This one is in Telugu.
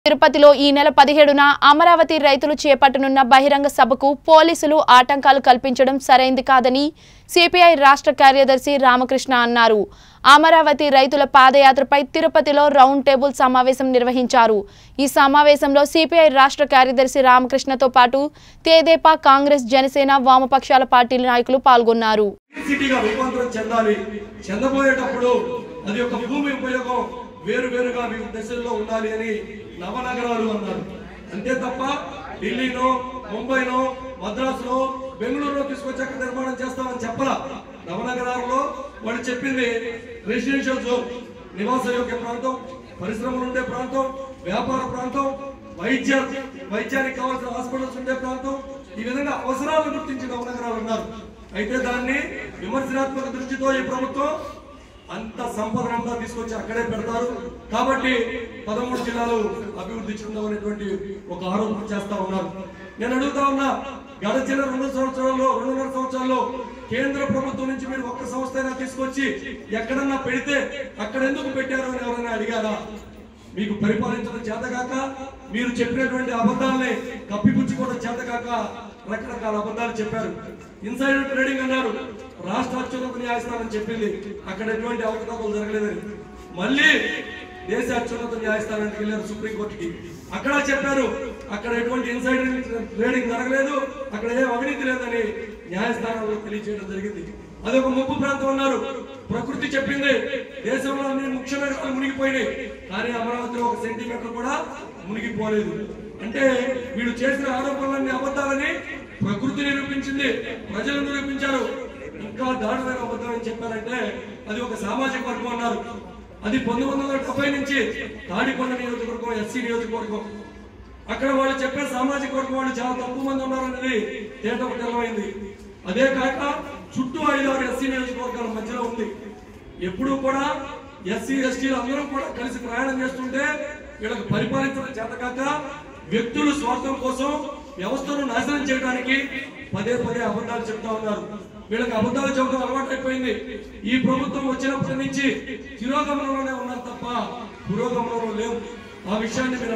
తిరుపతిలో ఈ నెల పదిహేడున అమరావతి రైతులు చేపట్టనున్న బహిరంగ సభకు పోలీసులు ఆటంకాలు కల్పించడం సరైంది కాదని సిపిఐ రాష్ట్ర కార్యదర్శి రామకృష్ణ అన్నారు అమరావతి రైతుల పాదయాత్రపై తిరుపతిలో రౌండ్ టేబుల్ సమావేశం నిర్వహించారు ఈ సమావేశంలో సిపిఐ రాష్ట్ర కార్యదర్శి రామకృష్ణతో పాటు తేదేపా కాంగ్రెస్ జనసేన వామపక్షాల పార్టీల నాయకులు పాల్గొన్నారు సిటీగా రూపాంతరం చెందాలి చెందబోయేటప్పుడు అది ఒక భూమి ఉపయోగం వేరు వేరుగా వివిధ దశల్లో ఉండాలి అని నవనగరాలు అన్నారు అంతే తప్ప ఢిల్లీనో ముంబైనో మద్రాసులో బెంగళూరులో తీసుకొచ్చి అక్కడ నిర్మాణం చేస్తామని చెప్పరా నవనగరాల్లో వాళ్ళు చెప్పింది రెసిడెన్షియల్ జోన్ నివాస యోగ్య ప్రాంతం పరిశ్రమలు ఉండే ప్రాంతం వ్యాపార ప్రాంతం వైద్య వైద్యానికి కావాల్సిన హాస్పిటల్స్ ఉండే ప్రాంతం ఈ విధంగా అవసరాలను గుర్తించి నవనగరాలు ఉన్నారు అయితే దాన్ని విమర్శనాత్మక దృష్టితో ఈ ప్రభుత్వం అంత సంపదనంతా తీసుకొచ్చి అక్కడే పెడతారు కాబట్టి పదమూడు జిల్లాలు అభివృద్ధి చెందవనేటువంటి ఒక ఆరోపణ చేస్తా ఉన్నారు నేను అడుగుతా ఉన్నా గడిచిన రెండు సంవత్సరాల్లో రెండున్నర సంవత్సరాల్లో కేంద్ర ప్రభుత్వం నుంచి మీరు ఒక్క సంస్థ అయినా తీసుకొచ్చి ఎక్కడన్నా పెడితే అక్కడ ఎందుకు పెట్టారు అని ఎవరైనా అడిగారా మీకు పరిపాలించడం చేతగాక మీరు చెప్పినటువంటి అబద్ధాలని కప్పిపుచ్చుకోవడం చేతగాక రకరకాల అబద్ధాలు చెప్పారు ఇన్సైడర్ ట్రేడింగ్ అన్నారు రాష్ట్ర అత్యున్నత న్యాయస్థానం చెప్పింది అక్కడ ఎటువంటి అవకతవకలు జరగలేదని మళ్ళీ దేశ అత్యున్నత న్యాయస్థానానికి వెళ్ళారు సుప్రీంకోర్టుకి అక్కడ చెప్పారు అక్కడ ఎటువంటి ఇన్సైడర్ ట్రేడింగ్ జరగలేదు అక్కడ ఏ అవినీతి లేదని న్యాయస్థానంలో తెలియజేయడం జరిగింది అది ఒక ముప్పు ప్రాంతం అన్నారు ప్రకృతి చెప్పింది దేశంలో అన్ని ముఖ్య నగరాలు మునిగిపోయినాయి కానీ అమరావతిలో ఒక సెంటీమీటర్ కూడా మునిగిపోలేదు అంటే వీడు చేసిన ఆరోపణలన్నీ అబద్ధాలని ప్రకృతి నిరూపించింది ప్రజలు నిరూపించారు ఇంకా దారుణమైన అబద్ధం అని చెప్పారంటే అది ఒక సామాజిక వర్గం అన్నారు అది పంతొమ్మిది వందల డెబ్బై నుంచి తాడికొండ నియోజకవర్గం ఎస్సీ నియోజకవర్గం అక్కడ వాళ్ళు చెప్పే సామాజిక వర్గం వాళ్ళు చాలా తక్కువ మంది ఉన్నారన్నది తేటకు తెలవైంది అదే కాక చుట్టూ ఐదు ఆరు ఎస్సీ నియోజకవర్గాల మధ్యలో ఉంది ఎప్పుడూ కూడా ఎస్సీ ఎస్టీలు అందరం కూడా కలిసి ప్రయాణం చేస్తుంటే వీళ్ళకి పరిపాలించడం చేతకాక వ్యక్తులు స్వార్థం కోసం వ్యవస్థను నాశనం చేయడానికి పదే పదే అబద్ధాలు చెప్తా ఉన్నారు వీళ్ళకి అబద్ధాలు చెప్పడం అలవాటు అయిపోయింది ఈ ప్రభుత్వం వచ్చినప్పటి నుంచి తిరోగమనంలోనే ఉన్నారు తప్ప పురోగమనంలో లేవు ఆ విషయాన్ని మీరు